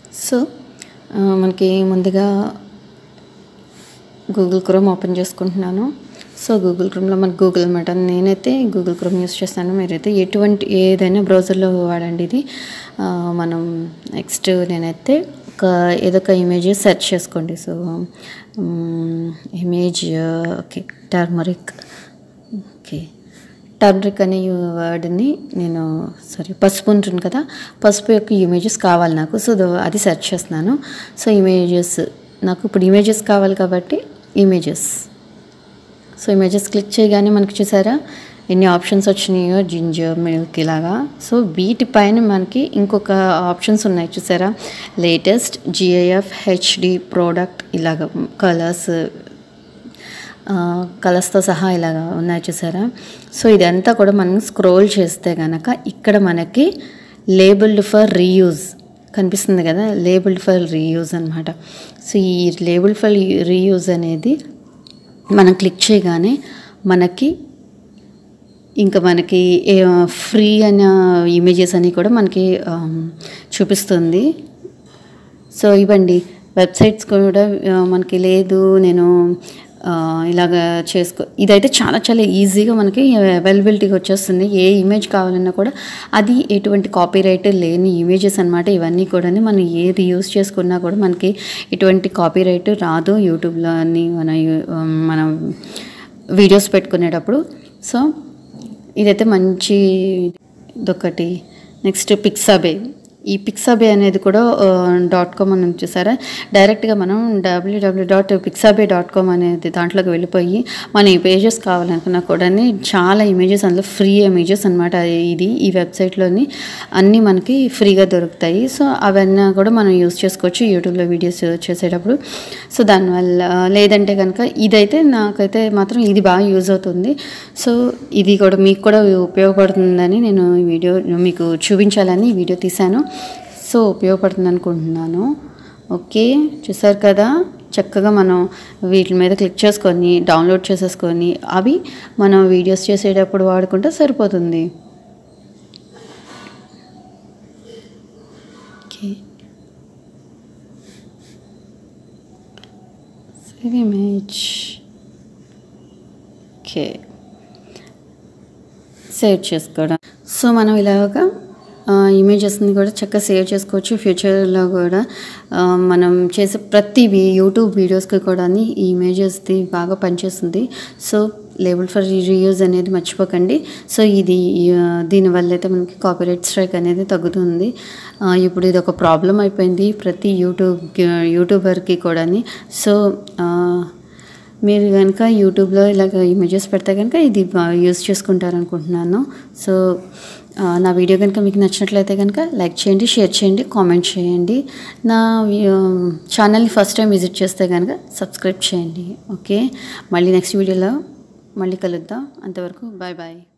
so ఆ, మనకి ముందుగా గూగుల్ క్రోమ్ ఓపెన్ చేసుకుంటున్నాను సో గూగుల్ క్రోమ్లో మనకి గూగుల్ అనమాట నేనైతే గూగుల్ క్రోమ్ యూస్ చేస్తాను మీరైతే ఎటువంటి ఏదైనా బ్రౌజర్లో వాడండి ఇది ఆ, మనం నెక్స్ట్ నేనైతే ఒక ఏదో ఒక ఇమేజ్ సెర్చ్ చేసుకోండి so image okay turmeric okay turmeric అనే వర్డ్ని నేను సారీ పసుపు ఉంటుంది కదా పసుపు యొక్క ఇమేజెస్ కావాలి నాకు సో దో- అది సెర్చ్ చేస్తున్నాను సో ఇమేజెస్ నాకు ఇప్పుడు ఇమేజెస్ కావాలి కాబట్టి ఇమేజెస్ సో ఇమేజెస్ క్లిక్ చేయగానే మనకి చూసారా ఎన్ని ఆప్షన్స్ వచ్చినాయో జింజర్ మిల్క్ ఇలాగా సో వీటిపైన మనకి ఇంకొక ఆప్షన్స్ ఉన్నాయి చూసారా లేటెస్ట్ జిఐఎఫ్ హెచ్డి ప్రోడక్ట్ ఇలాగ కలర్స్ కలర్స్తో సహా ఇలాగా ఉన్నాయి చూసారా సో ఇదంతా కూడా మనం స్క్రోల్ చేస్తే కనుక ఇక్కడ మనకి లేబుల్డ్ ఫర్ రీయూజ్ కనిపిస్తుంది కదా లేబుల్డ్ ఫర్ రీయూజ్ అనమాట సో ఈ లేబుల్ ఫర్ రీయూజ్ అనేది మనం క్లిక్ చేయగానే మనకి ఇంకా మనకి ఫ్రీ అనే ఇమేజెస్ అని కూడా మనకి ఆమ్, చూపిస్తుంది సో ఇవ్వండి వెబ్సైట్స్ కూడా ఆ, మనకి లేదు నేను ఆ, ఇలాగ చేసుకో ఇదైతే చాలా చాలా ఈజీగా మనకి అవైలబిలిటీగా వచ్చేస్తుంది ఏ ఇమేజ్ కావాలన్నా కూడా అది ఎటువంటి కాపీరైట్ లేని ఇమేజెస్ అనమాట ఇవన్నీ కూడా మనం ఏది యూస్ చేసుకున్నా కూడా మనకి ఎటువంటి కాపీరైట్ రాదు యూట్యూబ్లో అని మన యూ- మనం వీడియోస్ పెట్టుకునేటప్పుడు సో ఇదైతే మంచి ఇదొకటి నెక్స్ట్ పిక్సాబే ఈ పిక్సాబే అనేది కూడా డాట్ కామ్ అని చూసారా డైరెక్ట్గా మనం WWW dot Pixabay dot com అనేది దాంట్లోకి వెళ్ళిపోయి మన ఈ పేజెస్ కావాలనుకున్నా కూడా చాలా ఇమేజెస్ అందులో ఫ్రీ ఇమేజెస్ అనమాట ఇది ఈ వెబ్సైట్లోని అన్నీ మనకి ఫ్రీగా దొరుకుతాయి సో అవన్నీ కూడా మనం యూస్ చేసుకోవచ్చు యూట్యూబ్లో వీడియోస్ చేసేటప్పుడు సో దానివల్ల లేదంటే కనుక ఇదైతే నాకైతే మాత్రం ఇది బాగా యూజ్ అవుతుంది సో ఇది కూడా మీకు కూడా ఉపయోగపడుతుందని నేను ఈ వీడియో మీకు చూపించాలని ఈ వీడియో తీశాను సో ఉపయోగపడుతుంది అనుకుంటున్నాను ఓకే చూసారు కదా చక్కగా మనం వీటి మీద క్లిక్ చేసుకొని డౌన్లోడ్ చేసేసుకొని అవి మనం వీడియోస్ చేసేటప్పుడు వాడుకుంటే సరిపోతుంది okay save image okay save చేసుకోవడం సో మనం ఇలాగా ఇమేజెస్ని కూడా చక్కగా సేవ్ చేసుకోవచ్చు ఫ్యూచర్లో కూడా ఆ, మనం చేసే ప్రతి వీ- యూట్యూబ్ వీడియోస్కి కూడా ఈ ఇమేజెస్ది బాగా పనిచేస్తుంది సో లేబుల్ ఫర్ రీయూజ్ అనేది మర్చిపోకండి సో ఇది ఆ, దీనివల్ల అయితే మనకి కాపీరైట్ స్ట్రైక్ అనేది తగ్గుతుంది ఆ, ఇప్పుడు ఇది ఒక ప్రాబ్లం అయిపోయింది ప్రతి యూట్యూబ్ యూట్యూబర్కి కూడా సో ఆ, మీరు కనుక యూట్యూబ్లో ఇలాగ ఇమేజెస్ పెడితే కనుక ఇది బాగా యూస్ చేసుకుంటారు అనుకుంటున్నాను సో ఆ, నా వీడియో కనుక మీకు నచ్చినట్లయితే కనుక లైక్ చేయండి షేర్ చేయండి కామెంట్ చేయండి నా ఛానల్ని ఫస్ట్ టైం విజిట్ చేస్తే కనుక సబ్స్క్రైబ్ చేయండి ఓకే మళ్ళీ నెక్స్ట్ వీడియోలో మళ్ళీ కలుద్దాం అంతవరకు బాయ్ బాయ్